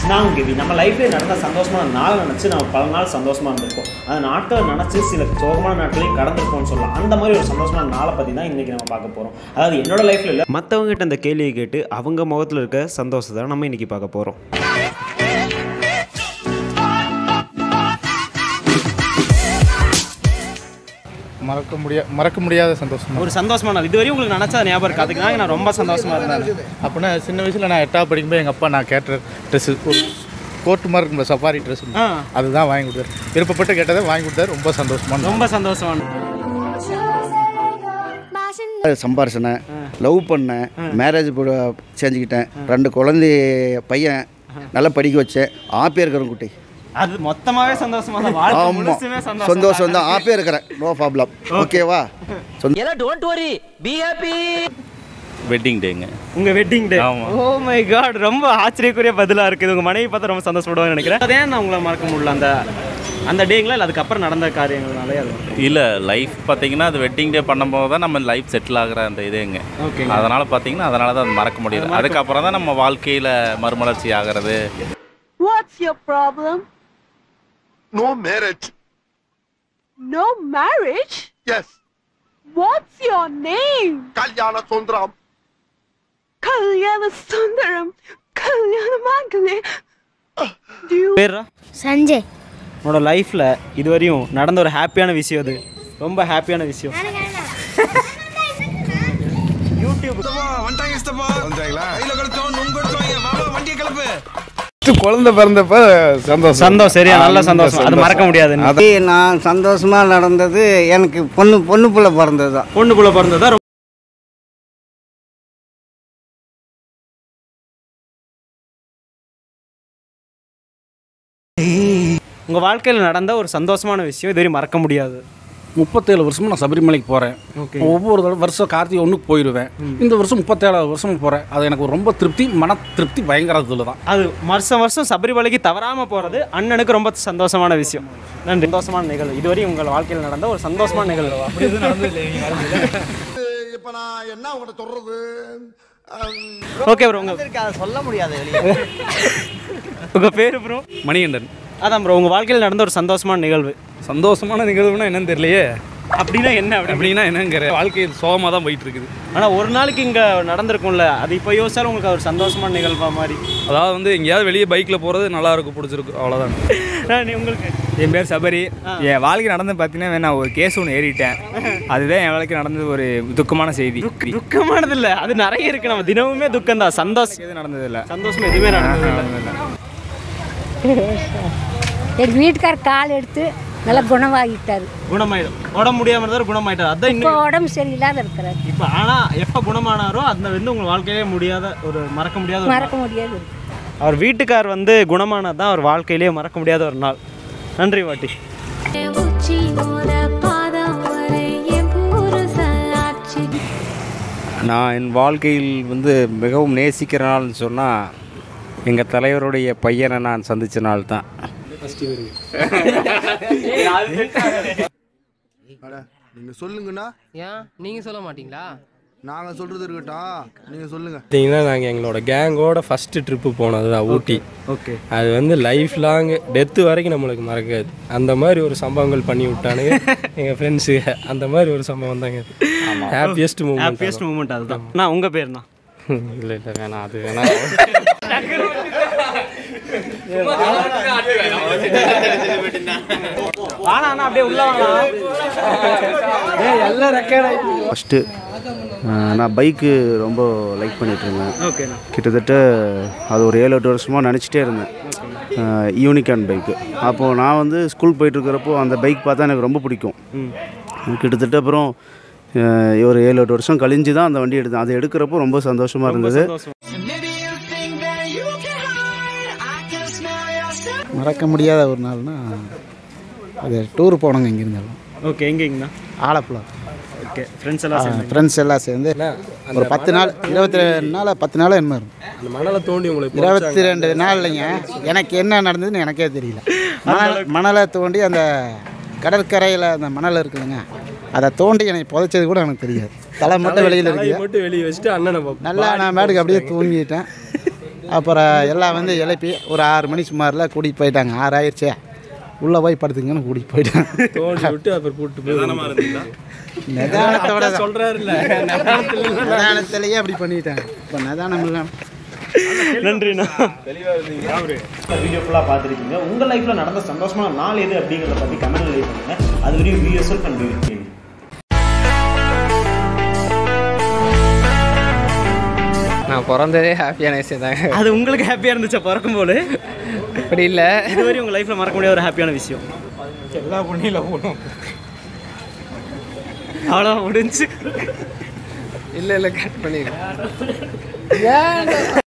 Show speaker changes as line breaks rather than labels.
நான் கெவி நம்ம லைஃப்லேயே நடந்த சந்தோஷமான நாள் நினச்சி நம்ம பல நாள் சந்தோஷமாக இருந்திருப்போம் அந்த நாட்களை நினச்சி சில சோகமான நாட்களையும் கடந்திருப்போம்னு சொல்லலாம் அந்த மாதிரி ஒரு சந்தோஷமான நாளை பற்றி தான் இன்றைக்கி நம்ம பார்க்க போகிறோம் அதாவது என்னோட லைஃப்பில் இல்லை மற்றவங்க கிட்ட அந்த கேள்வியை கேட்டு அவங்க முகத்தில் இருக்க சந்தோஷத்தை நம்ம இன்றைக்கி பார்க்க போகிறோம்
மறக்க முடியா மறக்க முடியாத சந்தோஷம்
ஒரு சந்தோஷமான நாள் இதுவரையும் உங்களுக்கு நினச்சா ஞாபகம் இருக்கு அதுக்கு நான் ரொம்ப சந்தோஷமாக இருந்தேன்
அப்படின்னா சின்ன வயசில் நான் எட்டாவது படிக்கும்போது எங்கள் அப்பா நான் கேட்ட ட்ரெஸ்ஸு ஒரு கோட்டு மாதிரி இருக்கும்ல சஃபாரி ட்ரெஸ்
ஆ
அதுதான் வாங்கி கொடுத்தாரு விருப்பப்பட்டு கேட்டதை வாங்கி கொடுத்தாரு ரொம்ப சந்தோஷமான
ரொம்ப சந்தோஷமான
சம்பாரிச்சினேன் லவ் பண்ணேன் மேரேஜ் செஞ்சுக்கிட்டேன் ரெண்டு குழந்தை பையன் நல்லா படிக்க வச்சேன் ஆப்பியாக இருக்கிற குட்டி
அது மொத்தமாகவே சந்தோஷமா தான் வாழ்க்கை
ஆமாம்
முழுசுமே சந்தோஷம்
சந்தோஷம் தான் ஆப்பியாக இருக்கிறேன் நோ ப்ராப்ளம் ஓகேவா சொந்த
எல்லாம் don't worry be happy
wedding டேங்க
உங்க வெட்டிங் டே
ஆமா.
ஓ மை காட் ரொம்ப ஆச்சரியக்குரிய பதிலா இருக்குது உங்க மனைவி பார்த்தா ரொம்ப சந்தோஷப்படுவாங்கன்னு நினைக்கிறேன் அதே நான் உங்களை மறக்க முடியல அந்த அந்த டேங்களா இல்லை அதுக்கப்புறம் நடந்த காரியங்கள்னாலே அது
இல்லை லைஃப் பார்த்தீங்கன்னா அது வெட்டிங் டே பண்ணும்போது தான் நம்ம லைஃப் செட்டில் ஆகிற அந்த இதுங்க
ஓகேங்க
அதனால் பார்த்தீங்கன்னா அதனால தான் அது மறக்க முடியுது அதுக்கப்புறம் தான் நம்ம வாழ்க்கையில் மறுமலர்ச்சி ஆகிறது
What's your problem?
No marriage.
No marriage?
Yes.
What's your name?
Kalyana Sundram.
Kalyana Sundaram. Kalyana Mangale. Do you
பேரா
சஞ்சய்
உன்னோட லைஃப்பில் இதுவரையும் நடந்த ஒரு ஹாப்பியான விஷயம் அது ரொம்ப ஹாப்பியான விஷயம்
குழந்தை பிறந்தப்ப சந்தோஷம்
சந்தோஷம் சரியா நல்ல சந்தோஷம் அது மறக்க முடியாது
அது நான் சந்தோஷமா நடந்தது எனக்கு பொண்ணு பொண்ணு புள்ள பிறந்தது தான்
பொண்ணுக்குள்ள பிறந்ததா ரொம்ப உங்க வாழ்க்கையில் நடந்த ஒரு சந்தோஷமான விஷயம் இதுவரையும் மறக்க முடியாது
முப்பத்தேழு வருஷமா நான் சபரிமலைக்கு போகிறேன்
ஓகே
ஒவ்வொரு தடவை வருஷம் கார்த்திகை ஒன்றுக்கு போயிடுவேன் இந்த வருஷம் முப்பத்தேழாவது வருஷம் போகிறேன் அது எனக்கு ரொம்ப திருப்தி மன திருப்தி பயங்கர இதில் தான்
அது வருஷம் வருஷம் சபரிமலைக்கு தவறாம போறது அண்ணனுக்கு ரொம்ப சந்தோஷமான விஷயம் நன்றி சந்தோஷமான நிகழ்வு இதுவரையும் உங்கள் வாழ்க்கையில் நடந்த ஒரு சந்தோஷமான நிகழ்வு அப்படி எதுவும் நடந்தது
இப்ப நான் என்ன உங்கள்கிட்ட சொல்றது
ஓகே ப்ரோ உங்க
சொல்ல முடியாது
உங்க பேரு ப்ரோ
மணிகண்டன்
அதான் ப்ரோ உங்க வாழ்க்கையில் நடந்த ஒரு சந்தோஷமான நிகழ்வு
சந்தோஷமான நிகழ்வுனா என்னன்னு தெரியலையே
அப்படின்னா என்ன அப்படி
அப்படின்னா என்னங்கிற வாழ்க்கை சோகமாக தான் போயிட்டு இருக்குது
ஆனா ஒரு நாளைக்கு இங்க நடந்திருக்கும்ல அது இப்போ யோசிச்சாலும் உங்களுக்கு அது ஒரு சந்தோஷமான நிகழ்வா மாதிரி
அதாவது வந்து எங்கேயாவது வெளியே பைக்கில் போகிறது நல்லா இருக்கும் பிடிச்சிருக்கு அவ்வளோதான்
ஆ, நீ உங்களுக்கு
என் பேர் சபரி என் வாழ்க்கை நடந்து பார்த்தீங்கன்னா நான் ஒரு கேஸ் ஒன்று ஏறிட்டேன் அதுதான் என் வாழ்க்கை நடந்தது ஒரு துக்கமான செய்தி
துக்கமானது இல்ல அது நிறைய இருக்கு நம்ம தினமுமே துக்கம் தான் சந்தோஷம்
எதுவும் நடந்ததில்லை
சந்தோஷம் எதுவுமே நடந்தது இல்ல
எங்கள் வீட்டுக்கார் கால் எடுத்து நல்லா குணமாகிட்டாரு
குணமாயிடும் உடம்பு முடியாம இருந்தாரு குணமாயிட்டாரு அதான்
இப்போ
இன்னும்
உடம்பு சரியில்லாத இருக்கிறாரு
இப்போ ஆனா எப்ப குணமானாரோ அந்த வந்து உங்க வாழ்க்கையிலே முடியாத ஒரு மறக்க முடியாத ஒரு நாள்.
மறக்க முடியாது இருக்கு.
அவர் வீட்டுக்கார் வந்து குணமானது தான் அவர் வாழ்க்கையிலேயே மறக்க முடியாத ஒரு நாள் நன்றி வாட்டி
நான் என் வாழ்க்கையில் வந்து மிகவும் நேசிக்கிற நாள்னு சொன்னால் எங்கள் தலைவருடைய பையனை நான் சந்தித்த நாள் தான்
நீங்க சொல்லுங்கண்ணா
ஏன் நீங்க சொல்ல மாட்டீங்களா
நாங்க சொல்றது இருக்கட்டும் நீங்க சொல்லுங்க
பார்த்தீங்கன்னா நாங்கள் எங்களோட கேங்கோட ஃபஸ்ட்டு ட்ரிப்பு போனது தான் ஊட்டி
ஓகே
அது வந்து லைஃப் லாங் டெத்து வரைக்கும் நம்மளுக்கு மறக்காது அந்த மாதிரி ஒரு சம்பவங்கள் பண்ணி விட்டானுங்க எங்கள் ஃப்ரெண்ட்ஸு அந்த மாதிரி ஒரு சம்பவம் தாங்க ஹாப்பியஸ்ட் மூமெண்ட்
ஹாப்பியஸ்ட் மூமெண்ட் அதுதான் நான் உங்க பேர் தான்
இல்லை இல்லை வேணாம் அது வேணாம்
வாணா அண்ணா அப்படியே உள்ள வாங்க
ஃபஸ்ட்டு நான் பைக்கு ரொம்ப லைக் பண்ணிட்டு இருந்தேன்
ஓகேண்ணா
கிட்டத்தட்ட அது ஒரு ஏழு எட்டு வருஷமாக நினச்சிட்டே இருந்தேன் யூனிகான் பைக்கு அப்போது நான் வந்து ஸ்கூல் போயிட்டு இருக்கிறப்போ அந்த பைக் பார்த்தா எனக்கு ரொம்ப பிடிக்கும் கிட்டத்தட்ட அப்புறம் அஹ், ஒரு ஏழு எட்டு வருஷம் கழிஞ்சு தான் அந்த வண்டி எடுத்தேன் அதை எடுக்கிறப்போ ரொம்ப சந்தோஷமாக இருந்தது
மறக்க முடியாத ஒரு நாள்னா அது டூர் போனோங்க இங்கிருந்தாலும்
ஓகே எங்கேங்கண்ணா
ஆலப்புழா
ஓகே ஃப்ரெண்ட்ஸ் எல்லாம் சேர்ந்து
ஃப்ரெண்ட்ஸ் எல்லாம் சேர்ந்து ஒரு பத்து நாள் இருபத்தி ரெண்டு நாள் பத்து நாள் என்ன இருக்கும்
அந்த மணலை தோண்டி உங்களுக்கு
இருபத்தி ரெண்டு நாள் இல்லைங்க எனக்கு என்ன நடந்ததுன்னு எனக்கே தெரியல மணல் மணலை தோண்டி அந்த கடற்கரையில் அந்த மணல் இருக்குதுங்க அதை தோண்டி எனக்கு புதைச்சது கூட எனக்கு தெரியாது தலை மட்டும் வெளியில் இருக்குது
மட்டும் வெளியே வச்சுட்டு அண்ணனை
நல்லா நான் மேடுக்கு அப்படியே தூங்கிட்டேன் அப்புறம் எல்லாம் வந்து எழுப்பி ஒரு ஆறு மணி சுமாரில் கூட்டிகிட்டு போயிட்டாங்க ஆறு ஆயிடுச்சே உள்ளே போய் படுத்துங்கன்னு கூட்டிகிட்டு போயிட்டாங்க
தோண்டி விட்டு அப்புறம் கூட்டு போய்
நிதானத்தோட தான்.
சொல்றாருல்ல
நிதானத்திலேயே அப்படி பண்ணிட்டாங்க இப்போ நிதானம் இல்லாமல்
நன்றிண்ணா வீடியோ ஃபுல்லாக பார்த்துருக்கீங்க உங்கள் லைஃப்பில் நடந்த சந்தோஷமான நாள் எது அப்படிங்கிறத பற்றி கமெண்ட் லீவ் பண்ணுங்க அது வரையும் விஎஸ்எல் அண்ட் வியூ
நான் பிறந்ததே ஹாப்பியான விஷயம் தாங்க
அது உங்களுக்கு ஹாப்பியாக இருந்துச்சா பிறக்கும்போது
அப்படி இல்லை
இதுவரை உங்கள் லைஃப்பில் மறக்க முடியாத ஒரு ஹாப்பியான விஷயம்
எல்லா பொண்ணியில் போகணும்
அவ்வளோ முடிஞ்சு
இல்லை இல்லை கட் பண்ணிடுறேன்